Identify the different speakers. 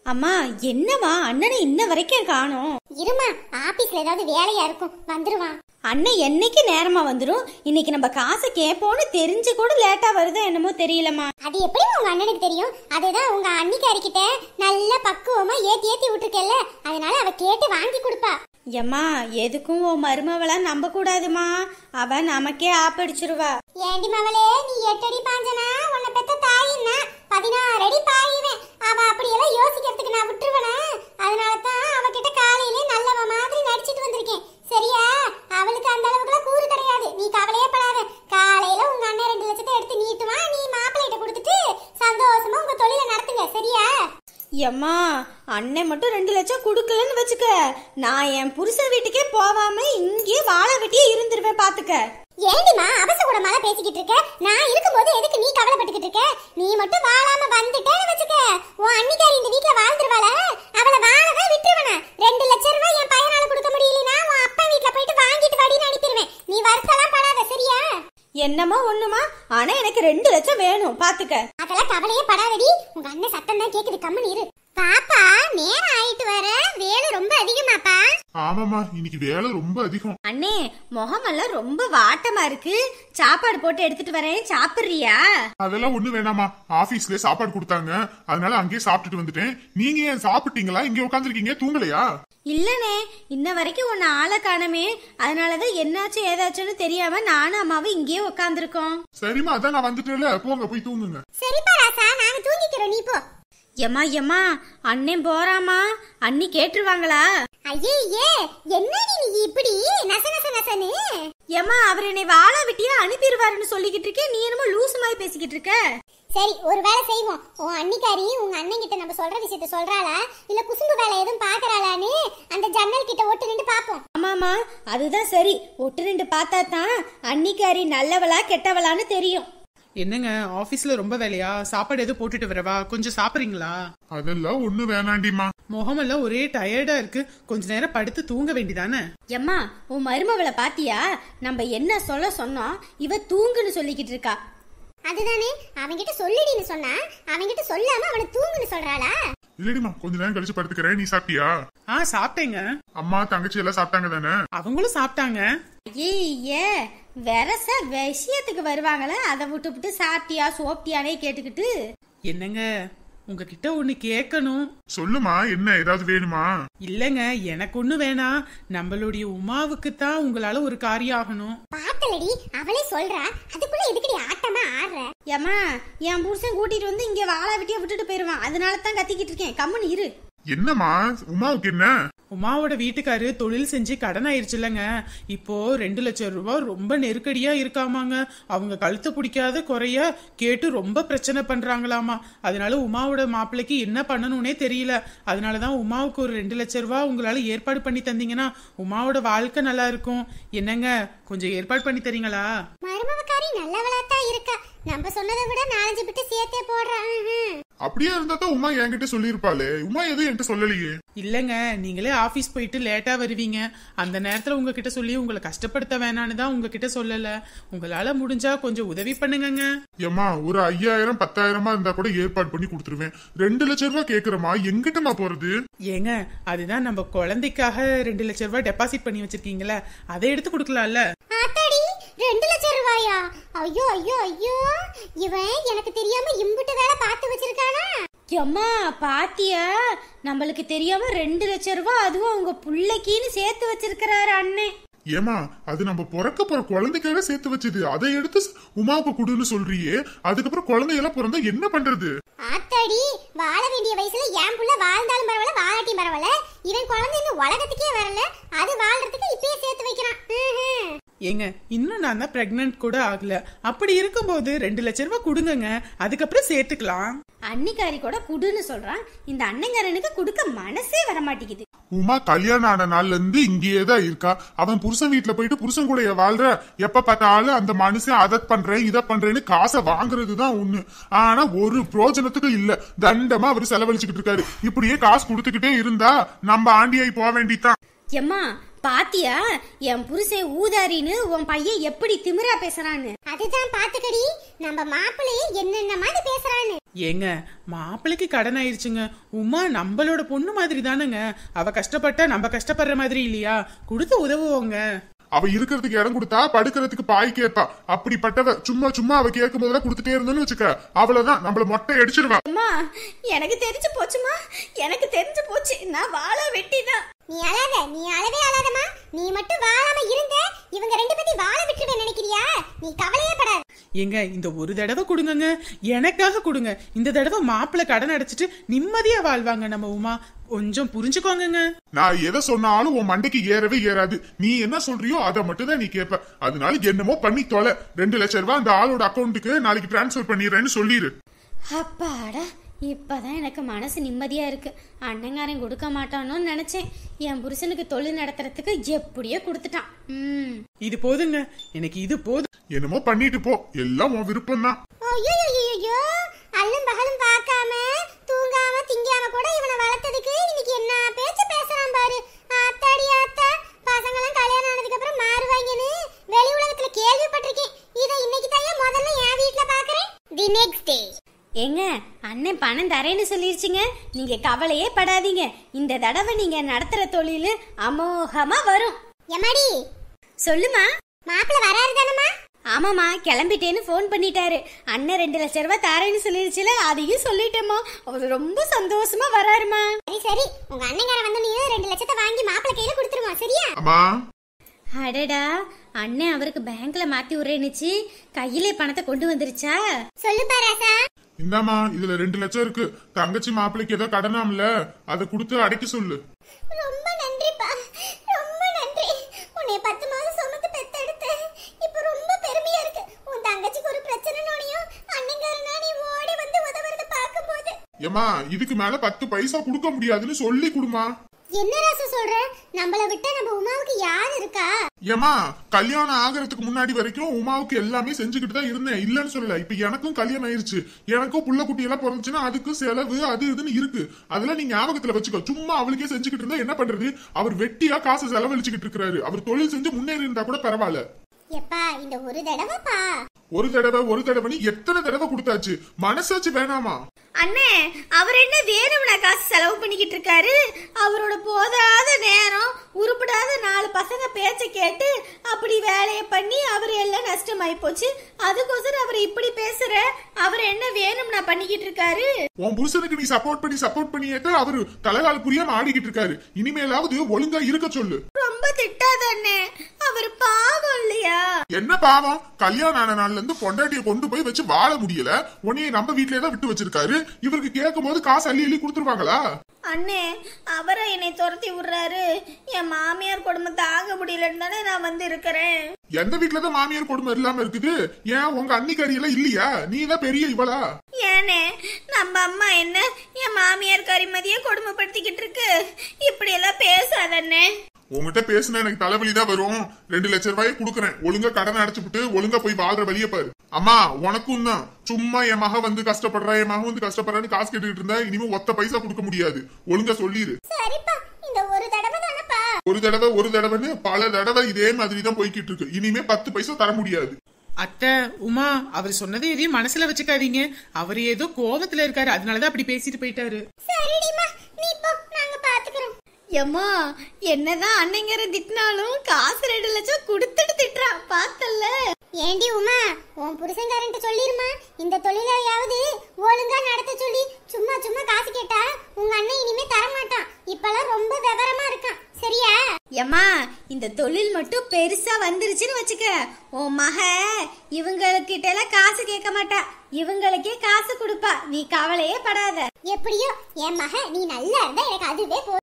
Speaker 1: அம்மா என்னம்மா அண்ணனை இன்ன வரைக்கும் காணோம்
Speaker 2: இருமா ஆபீஸ்ல ஏதாவது வேலையா இருக்கும் வந்துருவான்
Speaker 1: அண்ணன் என்னைக்கு நேரமா வந்துடும் இன்னைக்கு நம்ம காசை கேட்போம்னு தெரிஞ்சு கூட லேட்டா வருதோ என்னமோ தெரியலம்மா
Speaker 2: அது எப்படி உங்க அண்ணனுக்கு தெரியும் அதுதான் உங்க அன்னிக்காரிக்கிட்ட நல்ல பக்குவமா ஏத்தி ஏத்தி விட்டுருக்கல அதனால அவ கேட்டு வாங்கி கொடுப்பா
Speaker 1: எம்மா எதுக்கும் உன் மருமவளா நம்ப கூடாதுமா அவ நமக்கே ஆப்படிச்சிருவா
Speaker 2: ஏண்டி மவளே நீ எட்டடி பாஞ்சனா உன்னை பெத்த தாயின்னா பதினாறு அடி பாயுவேன் அவ அப்படியெல்லாம் யோசிக்கிறதுக்கு நான் விட்டுருவனா அதனால தான் அவகிட்ட காலையிலே நல்லவ மாதிரி நடிச்சிட்டு வந்திருக்கேன் சரியா அவளுக்கு அந்த அளவுக்குலாம் கூறு கிடையாது நீ கவலையே படாத காலையில உங்க அண்ணன் ரெண்டு லட்சத்தை எடுத்து நீட்டுவான் நீ மாப்பிள்ளைகிட்ட கொடுத்துட்டு சந்தோஷமா உங்க தொழிலை நடத்துங்க சரியா
Speaker 1: எம்மா அண்ணன் மட்டும் ரெண்டு லட்சம் கொடுக்கலன்னு வச்சுக்க நான் என் புருஷன் வீட்டுக்கே போகாம இங்கேயே வாழ வெட்டியே இருந்துருவேன் பாத்துக்க
Speaker 2: ஏண்டிமா அபசகுடமால பேசிக்கிட்டு இருக்க நான் இருக்கும்போது எதுக்கு நீ கவலைப்பட்டுக்கிட்டு இருக்க நீ மட்டும் வாழாம வந்துட்டேன்னு வச்சுக்க உன் அன்னிக்காரி இந்த வீட்ல வாழ்ந்துருவாள அவளை வாழதான் விட்டுருவன ரெண்டு லட்சம் ரூபாய் என் பையனால கொடுக்க முடியலனா உன் அப்பா வீட்ல போயிட்டு வாங்கிட்டு வாடின்னு அனுப்பிடுவேன் நீ வருத்தலாம் படாத சரியா
Speaker 1: என்னம்மா ஒண்ணுமா ஆனா எனக்கு ரெண்டு லட்சம் வேணும் பாத்துக்க
Speaker 2: அதெல்லாம் கவலையே படாதடி உங்க அண்ணன் சத்தம் தான் கேக்குது கம்முன்னு இரு பாப்பா நேரம் ஆயிட்டு வர வேலை ரொம்ப அதிகமாப்பா
Speaker 3: ஆமாமா இன்னைக்கு வேலை ரொம்ப அதிகம்
Speaker 1: அண்ணே முகமெல்லாம் ரொம்ப வாட்டமா இருக்கு சாப்பாடு போட்டு எடுத்துட்டு வரேன் சாப்பிடுறியா
Speaker 3: அதெல்லாம் ஒண்ணு வேணாமா ஆபீஸ்ல சாப்பாடு கொடுத்தாங்க அதனால அங்கேயே சாப்பிட்டுட்டு வந்துட்டேன் நீங்க ஏன் சாப்பிட்டீங்களா இங்க உட்காந்துருக்கீங்க தூங்கலையா
Speaker 1: இல்லனே இன்ன வரைக்கும் உன்னை ஆளை காணமே அதனாலதான் என்னாச்சு ஏதாச்சுன்னு தெரியாம நானும் அம்மாவும் இங்கேயே உட்காந்துருக்கோம்
Speaker 3: சரிம்மா அதான் நான் வந்துட்டேன்ல போங்க போய் தூங்குங்க
Speaker 2: சரிப்பா ராசா நாங்க தூங்கிக்கிறோம் நீ போ
Speaker 1: எம்மா எம்மா அண்ணன் போறாமா அண்ணி கேட்டுருவாங்களா
Speaker 2: ஐயே என்னடி நீ இப்படி நச நச நசன்னு
Speaker 1: ஏம்மா அவர் என்னை வாழ விட்டியா அனுப்பிடுவாருன்னு சொல்லிக்கிட்டு இருக்கேன் நீ என்னமோ லூசு மாதிரி பேசிக்கிட்டு இருக்க
Speaker 2: சரி ஒரு வேலை செய்வோம் உன் அன்னிக்காரி உங்க அண்ணன் கிட்ட நம்ம சொல்ற விஷயத்த சொல்றாளா இல்ல குசும்பு வேலை எதுவும் பாக்குறாளான்னு அந்த ஜன்னல் கிட்ட ஒட்டு நின்று பாப்போம்
Speaker 1: ஆமாமா அதுதான் சரி ஒட்டு ரெண்டு பார்த்தா தான் அன்னிக்காரி நல்லவளா கெட்டவளான்னு தெரியும்
Speaker 4: என்னங்க ஆபீஸ்ல ரொம்ப வேலையா சாப்பாடு எதுவும் போட்டுட்டு வரவா கொஞ்சம் சாப்பிடுறீங்களா
Speaker 3: அதெல்லாம் ஒண்ணு வேணாண்டிமா
Speaker 4: முகமெல்லாம் ஒரே டயர்டா இருக்கு கொஞ்ச நேரம் படுத்து தூங்க வேண்டிதானே
Speaker 1: எம்மா உன் மருமவளை பாத்தியா நம்ம என்ன சொல்ல சொன்னோம் இவ தூங்குன்னு சொல்லிக்கிட்டு இருக்கா
Speaker 2: அதுதானே அவன்கிட்ட சொல்லிடின்னு சொன்னா அவன்கிட்ட சொல்லாம அவனை தூங்குன்னு சொல்றாளா
Speaker 3: இல்லடிமா கொஞ்ச நேரம் கழிச்சு படுத்துக்கிறேன் நீ சாப்பிட்டியா
Speaker 4: ஆ சாப்பிட்டேங்க
Speaker 3: அம்மா தங்கச்சி எல்லாம் சாப்பிட்டாங்க தானே
Speaker 4: அவங்களும் சாப்பிட்டாங்க
Speaker 1: ஐயே வெரச விஷயத்துக்கு வருவாங்களே அதை விட்டு விட்டு சாப்பிட்டியா சோப்பிட்டியானே கேட்டுக்கிட்டு
Speaker 4: என்னங்க உங்ககிட்ட ஒண்ணு கேட்கணும்
Speaker 3: சொல்லுமா என்ன ஏதாவது வேணுமா
Speaker 4: இல்லங்க எனக்கு ஒண்ணு வேணாம் நம்மளுடைய உமாவுக்கு தான் உங்களால ஒரு காரியம் ஆகணும்
Speaker 2: பார்த்தலடி அவளே சொல்றா அதுக்குள்ள எதுக்குடி ஆட்டமா ஆடுற
Speaker 1: ஏம்மா என் புருஷன் கூட்டிட்டு வந்து இங்க வாழ விட்டியா விட்டுட்டு போயிருவான் அதனால தான் கத்திக்கிட்டு இருக்கேன் கம்முன்னு இரு
Speaker 3: என்னம்மா உமாவுக்கு என்ன
Speaker 4: உமாவோட வீட்டுக்காரு தொழில் செஞ்சு கடன் ஆயிருச்சுல்லங்க இப்போ ரெண்டு லட்சம் ரூபாய் ரொம்ப நெருக்கடியா இருக்காமாங்க அவங்க கழுத்தை பிடிக்காத குறைய கேட்டு ரொம்ப பிரச்சனை பண்றாங்களாமா அதனால உமாவோட மாப்பிள்ளைக்கு என்ன பண்ணணும்னே தெரியல அதனாலதான் உமாவுக்கு ஒரு ரெண்டு லட்சம் ரூபாய் உங்களால ஏற்பாடு பண்ணி தந்தீங்கன்னா உமாவோட வாழ்க்கை நல்லா இருக்கும் என்னங்க கொஞ்சம் ஏற்பாடு பண்ணி தரீங்களா
Speaker 2: மருமவக்காரி நல்லவளாத்தான் இருக்கா நம்ம சொன்னதை விட நாலஞ்சு பிட்டு சேர்த்தே போடுறா ம்ஹும்.
Speaker 3: அப்படியே இருந்தா தான் உமா என்கிட்ட சொல்லியிருப்பாளே உமா எதுவும் என்கிட்ட சொல்லலையே
Speaker 4: இல்லங்க நீங்களே ஆபீஸ் போயிட்டு லேட்டா வருவீங்க அந்த நேரத்துல உங்ககிட்ட சொல்லி உங்களை கஷ்டப்படுத்த வேணான்னு தான் உங்ககிட்ட சொல்லல உங்களால முடிஞ்சா கொஞ்சம் உதவி பண்ணுங்கங்க
Speaker 3: ஏம்மா ஒரு ஐயாயிரம் பத்தாயிரமா இருந்தா கூட ஏற்பாடு பண்ணி கொடுத்துருவேன் ரெண்டு லட்சம் ரூபாய் கேக்குறமா எங்கிட்டமா போறது
Speaker 4: ஏங்க அதுதான் நம்ம குழந்தைக்காக ரெண்டு லட்சம் ரூபாய் டெபாசிட் பண்ணி வச்சிருக்கீங்களே அதை எடுத்து கொடுக்கலாம்ல
Speaker 2: ஆத்தாடி ரெண்டு லட்சம் ரூபாயா ஐயோ ஐயோ ஐயோ இவன் எனக்கு தெரியாம இம்புட்டு வேலை பார்த்து வச்சிருக்கானா
Speaker 1: எம்மா பாத்தியா நம்மளுக்கு தெரியாம ரெண்டு லட்சம் ரூபாய் அதுவும் உங்க புள்ளைக்கின்னு சேர்த்து வச்சிருக்கிறாரு அண்ணன்
Speaker 3: ஏமா அது நம்ம பிறக்க போற குழந்தைக்காக சேர்த்து வச்சது அதை எடுத்து ஸ்- உமாவுக்கு கொடுன்னு சொல்றியே அதுக்கப்புறம் குழந்தையெல்லாம் பிறந்தா என்ன பண்றது
Speaker 2: ஆத்தாடி வாழ வேண்டிய வயசுல என் புள்ள வாழ்ந்தாலும் பரவாயில்ல வாழாட்டியும் பரவாயில்ல இவன் குழந்தை இன்னும் உலகத்துக்கே வரல அது வாழ்றதுக்கு இப்பயே சேர்த்து வைக்கிறான் ம்ஹும்.
Speaker 4: ஏங்க இன்னும் நான் தான் பிரெக்னன்ட் கூட ஆகல அப்படி இருக்கும்போது ரெண்டு லட்சம் ரூபாய் கொடுங்கங்க அதுக்கப்புறம் சேர்த்துக்கலாம்
Speaker 1: அன்னிக்காரி கூட குடுன்னு சொல்றான் இந்த அண்ணங்காரனுக்கு கொடுக்க மனசே வர மாட்டேங்குது
Speaker 3: உமா கல்யாணம் ஆன நாள்ல இருந்து இங்கேயே தான் இருக்கா அவன் புருஷன் வீட்டுல போயிட்டு புருஷன் கூட வாழ்ற எப்ப பார்த்தாலும் அந்த மனுஷன் அதை பண்றேன் இதை பண்றேன்னு காசை வாங்குறது தான் ஒண்ணு ஆனா ஒரு பிரோஜனத்துக்கும் இல்ல தண்டமா அவர் செலவழிச்சுக்கிட்டு இருக்காரு இப்படியே காசு கொடுத்துக்கிட்டே இருந்தா நம்ம ஆண்டியாய் போக வேண்டியதான்
Speaker 1: எம்மா பாத்தியா என் புருஷன் ஊதாரின்னு உன் பையன் எப்படி திமிரா பேசுறான்னு
Speaker 2: அதுதான் பாத்துக்கடி நம்ம மாப்பிள்ளையே என்னென்ன மாதிரி பேசுறான்னு
Speaker 4: ஏங்க மாப்பிள்ளைக்கு கடன் ஆயிருச்சுங்க உமா நம்மளோட பொண்ணு மாதிரி தானேங்க அவ கஷ்டப்பட்டா நம்ம கஷ்டப்படுற மாதிரி இல்லையா கொடுத்து உதவுவோங்க
Speaker 3: அவ இருக்கிறதுக்கு இடம் கொடுத்தா படுக்கிறதுக்கு பாய் கேட்பா அப்படிப்பட்டவ சும்மா சும்மா அவ கேட்கும் போதெல்லாம் கொடுத்துட்டே இருந்தோன்னு வச்சுக்க அவ்வளவுதான் நம்மள மொட்டை அடிச்சிருவா
Speaker 1: அம்மா எனக்கு தெரிஞ்சு போச்சுமா எனக்கு தெரிஞ்சு போச்சு நான் வாழ வெட்டிதான்
Speaker 2: நீ அழாத நீ அழவே அழாதம்மா நீ மட்டும் வாழாம இருந்த இவங்க ரெண்டு பேத்தையும் வாழ விட்டுருவேன் நினைக்கிறியா நீ கவலையே படாத
Speaker 4: ஏங்க இந்த ஒரு தடவை கொடுங்கங்க எனக்காக கொடுங்க இந்த தடவை மாப்பிள்ளை கடன் அடைச்சிட்டு நிம்மதியா வாழ்வாங்க நம்ம உமா கொஞ்சம் புரிஞ்சுக்கோங்கங்க
Speaker 3: நான் எதை சொன்னாலும் உன் மண்டைக்கு ஏறவே ஏறாது நீ என்ன சொல்றியோ அதை மட்டும் தான் நீ கேட்ப அதனால என்னமோ பண்ணி தொலை ரெண்டு லட்சம் ரூபாய் அந்த ஆளோட அக்கௌண்ட்டுக்கு நாளைக்கு டிரான்ஸ்ஃபர் பண்ணிடுறேன்னு சொல்லிடு
Speaker 1: அப்பாடா இப்பதான் எனக்கு மனசு நிம்மதியா இருக்கு அண்ணங்காரன் கொடுக்க மாட்டானோன்னு நினைச்சேன் என் புருஷனுக்கு தொழில் நடத்துறதுக்கு எப்படியோ கொடுத்துட்டான் ம்
Speaker 4: இது போதுங்க எனக்கு இது போதும்
Speaker 3: என்னமோ பண்ணிட்டு போ எல்லாம் உன் விருப்பம் தான்
Speaker 2: ஐயோ அல்லும் பகலும் பார்க்காம தூங்காம திங்காம கூட இவனை வளர்த்ததுக்கு இன்னைக்கு என்ன பேச்சு பேசுறான் பாரு ஆத்தாடி ஆத்தா பசங்களாம் கல்யாணம் ஆனதுக்கு அப்புறம் மாறுவாங்கன்னு வெளி உலகத்துல கேள்விப்பட்டிருக்கேன் இதை இன்னைக்கு தான் முதல்ல என் வீட்ல பாக்குறேன் தி நெக்ஸ்ட் டே
Speaker 1: ஏங்க அண்ணன் பணம் தரேன்னு சொல்லிருச்சுங்க நீங்க கவலையே படாதீங்க இந்த தடவை நீங்க நடத்துற தொழில் அமோகமா வரும்
Speaker 2: எம்மாடி
Speaker 1: சொல்லுமா
Speaker 2: மாப்பிள்ள வராரு தானம்மா
Speaker 1: ஆமாம்மா கிளம்பிட்டேன்னு ஃபோன் பண்ணிட்டாரு அண்ணன் ரெண்டு லட்ச ரூபாய் தாரேன்னு சொல்லிருச்சுல அதையும் சொல்லிட்டேம்மா அவர் ரொம்ப சந்தோஷமா வராருமா
Speaker 2: சரி சரி உங்க அண்ணங்கார வந்து நீ ரெண்டு லட்சத்தை வாங்கி மாப்பிள்ள கையில கொடுத்துருமா சரியா
Speaker 3: அம்மா
Speaker 1: அடடா அண்ணன் அவருக்கு பேங்க்ல மாத்தி விடுறேன்னுச்சு கையிலே பணத்தை கொண்டு வந்துருச்சா
Speaker 2: சொல்லு பாராசா
Speaker 3: இந்தாம்மா இதுல ரெண்டு லட்சம் இருக்கு தங்கச்சி மாப்பிள்ளைக்கு ஏதோ கடனாம்ல அதை கொடுத்து அடைக்க சொல்லு
Speaker 2: ரொம்ப நன்றிப்பா ரொம்ப நன்றி உன்னை பத்து மாதம் சுமந்து பெத்தெடுத்த இப்ப ரொம்ப பெருமையா இருக்கு உன் தங்கச்சிக்கு ஒரு பிரச்சனைனோடையும் அண்ணங்காரனா நீ ஓடி வந்து உதவுறத பார்க்கும்போது
Speaker 3: ஏமா இதுக்கு மேல பத்து பைசா கொடுக்க முடியாதுன்னு சொல்லி கொடுமா
Speaker 2: என்ன ராசு சொல்ற நம்மள விட்ட நம்ம உமாவுக்கு யார் இருக்கா
Speaker 3: ஏமா கல்யாணம் ஆகிறதுக்கு முன்னாடி வரைக்கும் உமாவுக்கு எல்லாமே செஞ்சுக்கிட்டு தான் இருந்தேன் இல்லன்னு சொல்லல இப்ப எனக்கும் கல்யாணம் ஆயிருச்சு எனக்கும் புள்ள குட்டி எல்லாம் பிறந்துச்சுன்னா அதுக்கு செலவு அது இதுன்னு இருக்கு அதெல்லாம் நீ ஞாபகத்துல வச்சுக்கோ சும்மா அவளுக்கே செஞ்சுக்கிட்டு இருந்தா என்ன பண்றது அவர் வெட்டியா காசு செலவழிச்சுக்கிட்டு இருக்காரு அவர் தொழில் செஞ்சு முன்னேறி இருந்தா கூட பரவாயில்ல
Speaker 2: எப்பா இந்த ஒரு தடவைப்பா
Speaker 3: ஒரு தடவை ஒரு தடவைன்னு எத்தனை தடவை கொடுத்தாச்சு மனசாச்சு வேணாமா
Speaker 1: அண்ணே அவர் என்ன வேணும்னா காசு செலவு பண்ணிக்கிட்டு இருக்காரு அவரோட போதாத நேரம் உருப்படாத நாலு பசங்க பேச்ச கேட்டு அப்படி வேலையை பண்ணி அவர் எல்லாம் நஷ்டமாயி போச்சு அதுக்கோசரம் அவர் இப்படி பேசுற அவர் என்ன வேணும்னா பண்ணிக்கிட்டு இருக்காரு
Speaker 3: உன் புருஷனுக்கு நீ சப்போர்ட் பண்ணி சப்போர்ட் பண்ணியேக்க அவரு தலைகால் புரியாம ஆடிக்கிட்டு இருக்காரு இனிமேலாவது ஒழுங்கா இருக்க சொல்லு
Speaker 1: ரொம்ப திட்டாத அண்ணே அவர் பாவம் இல்லையா
Speaker 3: என்ன பாவம் கல்யாணம் ஆன நாள்ல இருந்து பொண்டாட்டிய கொண்டு போய் வச்சு வாழ முடியல உன்னைய நம்ம வீட்லயே தான் விட்டு வச்சிருக்காரு இவருக்கு கேட்கும் போது காசு அள்ளி அள்ளி கொடுத்துருவாங்களா
Speaker 1: அண்ணே அவரை என்னை துரத்தி விடுறாரு என் மாமியார் குடும்பம் தாங்க முடியலன்னு தானே நான் வந்து இருக்கிறேன்
Speaker 3: எந்த வீட்டுலதான் மாமியார் கொடுமை இல்லாம இருக்குது ஏன் உங்க அன்னிக்காரி எல்லாம் இல்லையா நீ தான் பெரிய இவளா
Speaker 1: ஏனே நம்ம அம்மா என்ன என் மாமியார் கரிமதியை கொடுமைப்படுத்திக்கிட்டு இருக்கு இப்படி எல்லாம் பேசாதண்ணே
Speaker 3: உங்ககிட்ட பேசினா எனக்கு தலைவலி தான் வரும் ரெண்டு லட்சம் ரூபாயை கொடுக்குறேன் ஒழுங்கா கடன் அடைச்சுப்புட்டு ஒழுங்கா போய் வாழ்ற வழிய பாரு அம்மா உனக்கும் தான் சும்மா என் மக வந்து கஷ்டப்படுறா என் மக வந்து கஷ்டப்படுறான்னு காசு கேட்டுக்கிட்டு இருந்தா இனிமே ஒத்த பைசா கொடுக்க முடியாது ஒழுங்கா சொல்லிரு
Speaker 2: சரிப்பா இந்த ஒரு தடவை தானப்பா
Speaker 3: ஒரு தடவை ஒரு தடவைன்னு பல தடவை இதே மாதிரி தான் போய்கிட்டு இருக்கு இனிமே பத்து பைசா தர முடியாது
Speaker 4: அத்தை உமா அவர் சொன்னதை எதையும் மனசுல வச்சுக்காதீங்க அவர் ஏதோ கோவத்துல இருக்காரு அதனாலதான் அப்படி பேசிட்டு போயிட்டாரு
Speaker 2: சரிடிமா நீ போ நாங்க பாத்துக்கிறோம்
Speaker 1: எம்மா என்னதான் அன்னைங்கிற திட்டினாலும் காசு ரெண்டு லட்சம் கொடுத்துட்டு திட்டுறான் பார்த்தல்ல
Speaker 2: ஏண்டி உமா உன் புருஷன்காரன்ட்ட சொல்லிருமா இந்த தொழிலையாவது ஒழுங்கா நடத்த சொல்லி சும்மா சும்மா காசு கேட்டா உங்க அண்ணன் இனிமே தர மாட்டான் இப்பெல்லாம் ரொம்ப விவரமா இருக்கான் சரியா
Speaker 1: எம்மா இந்த தொழில் மட்டும் பெருசா வந்துருச்சுன்னு வச்சுக்க உன் மக இவங்ககிட்ட எல்லாம் காசு கேட்க மாட்டா இவங்களுக்கே காசு கொடுப்பா நீ கவலையே படாத
Speaker 2: எப்படியோ என் மக நீ நல்லா இருந்தா எனக்கு அதுவே போ